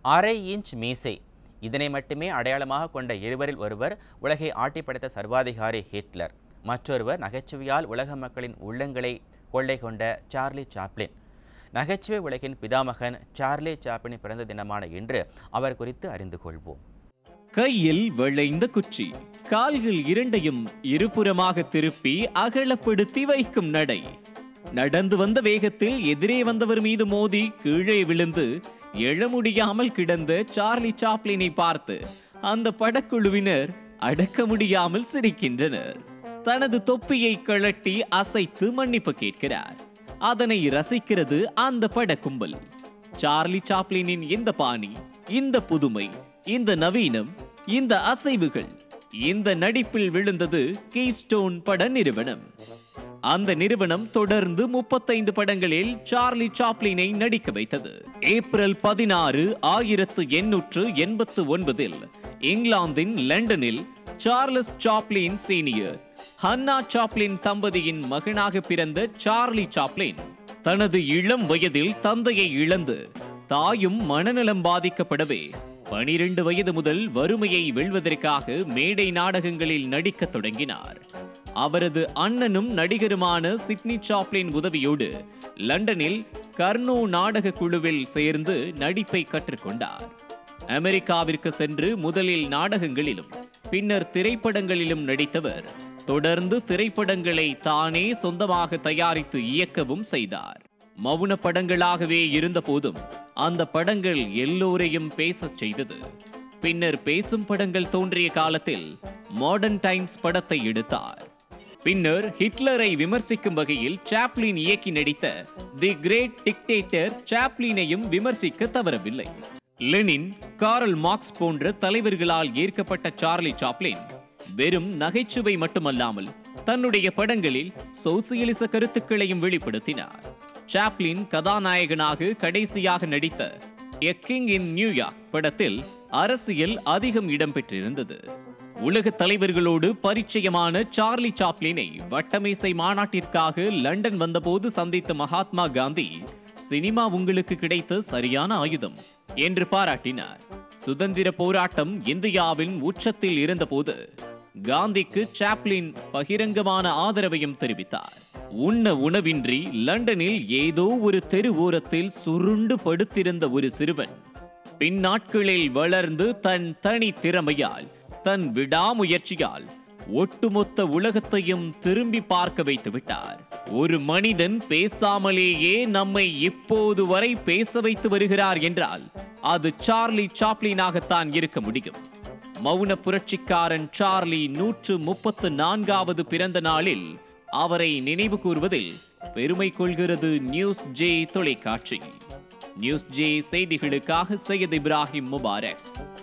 அரை இன்ச் மீசை இதனை மட்டுமே அடையாளமாக கொண்ட இருவரில் ஒருவர் உலகை ஆட்டி படைத்த சர்வாதிகாரி ஹிட்லர் மற்றொருவர் நகைச்சுவையால் உலக மக்களின் உள்ளங்களை கொள்ளை கொண்ட சார்லி சாப்ளின் நகைச்சுவை உலகின் பிதாமகன் சார்லி சாப்ளின் பிறந்த தினமான இன்று அவர் குறித்து அறிந்து கொள்வோம் கையில் வளைந்த குச்சி கால்கள் இரண்டையும் இருபுறமாக திருப்பி அகலப்படுத்தி வைக்கும் நடை நடந்து வந்த வேகத்தில் எதிரே வந்தவர் மீது மோதி கீழே விழுந்து எழ முடியாமல் கிடந்த சார்லி சாப்ளினை பார்த்து அந்த படக்குழுவினர் அடக்க முடியாமல் சிரிக்கின்றனர் தனது தொப்பியை கழட்டி அசைத்து மன்னிப்பு கேட்கிறார் அதனை ரசிக்கிறது அந்த படக்கும்பல் சார்லி சாப்ளினின் இந்த பாணி இந்த புதுமை இந்த நவீனம் இந்த அசைவுகள் இந்த நடிப்பில் விழுந்தது கீஸ்டோன் பட நிறுவனம் அந்த நிறுவனம் தொடர்ந்து முப்பத்தைந்து படங்களில் சார்லி சாப்ளினை நடிக்க வைத்தது ஏப்ரல் பதினாறு ஆயிரத்து எண்ணூற்று எண்பத்து ஒன்பதில் இங்கிலாந்தின் லண்டனில் Charles Chaplin senior Hannah Chaplin தம்பதியின் மகனாக பிறந்த சார்லி சாப்ளின் தனது இளம் வயதில் தந்தையை இழந்து தாயும் மனநலம் பாதிக்கப்படவே பனிரெண்டு வயது முதல் வறுமையை வெல்வதற்காக மேடை நாடகங்களில் நடிக்கத் தொடங்கினார் அவரது அண்ணனும் நடிகருமான சிட்னி சாப்ளின் உதவியோடு லண்டனில் கர்னோ நாடக குழுவில் சேர்ந்து நடிப்பை கற்றுக்கொண்டார் அமெரிக்காவிற்கு சென்று முதலில் நாடகங்களிலும் பின்னர் திரைப்படங்களிலும் நடித்தவர் தொடர்ந்து திரைப்படங்களை தானே சொந்தமாக தயாரித்து இயக்கவும் செய்தார் மௌன படங்களாகவே இருந்தபோதும் அந்த படங்கள் எல்லோரையும் பேசச் செய்தது பின்னர் பேசும் படங்கள் தோன்றிய காலத்தில் மாடர்ன் டைம்ஸ் படத்தை எடுத்தார் பின்னர் ஹிட்லரை விமர்சிக்கும் வகையில் சாப்ளின் இயக்கி நடித்த தி கிரேட் டிக்டேட்டர் சாப்ளினையும் விமர்சிக்க தவறவில்லை லெனின் காரல் மார்க்ஸ் போன்ற தலைவர்களால் ஏற்கப்பட்ட சார்லி சாப்ளின் வெறும் நகைச்சுவை மட்டுமல்லாமல் தன்னுடைய படங்களில் சோசியலிச கருத்துக்களையும் வெளிப்படுத்தினார் சாப்ளின் கதாநாயகனாக கடைசியாக நடித்த எ கிங் இன் நியூயார்க் படத்தில் அரசியல் அதிகம் இடம்பெற்றிருந்தது உலக தலைவர்களோடு பரிச்சயமான சார்லி சாப்ளினை வட்டமேசை மாநாட்டிற்காக லண்டன் வந்தபோது சந்தித்த மகாத்மா காந்தி சினிமா உங்களுக்கு கிடைத்த சரியான ஆயுதம் என்று பாராட்டினார் சுதந்திர போராட்டம் இந்தியாவின் உச்சத்தில் இருந்தபோது காந்திக்கு சாப்ளின் பகிரங்கமான ஆதரவையும் தெரிவித்தார் உண்ண உணவின்றி லண்டனில் ஏதோ ஒரு தெரு ஓரத்தில் சுருண்டு படுத்திருந்த ஒரு சிறுவன் பின்னாட்களில் வளர்ந்து தன் தனி திறமையால் தன் விடாமுயற்சியால் ஒட்டுமொத்த உலகத்தையும் திரும்பி பார்க்க வைத்து விட்டார் ஒரு மனிதன் பேசாமலேயே நம்மை இப்போது வரை பேச வைத்து வருகிறார் என்றால் அது சார்லி சாப்ளினாகத்தான் இருக்க முடியும் மௌன புரட்சிக்காரன் சார்லி நூற்று முப்பத்து நான்காவது பிறந்த நாளில் அவரை நினைவு கூர்வதில் பெருமை கொள்கிறது நியூஸ் ஜே தொலைக்காட்சி நியூஸ் ஜே செய்திகளுக்காக சையத் இப்ராஹிம் முபாரக்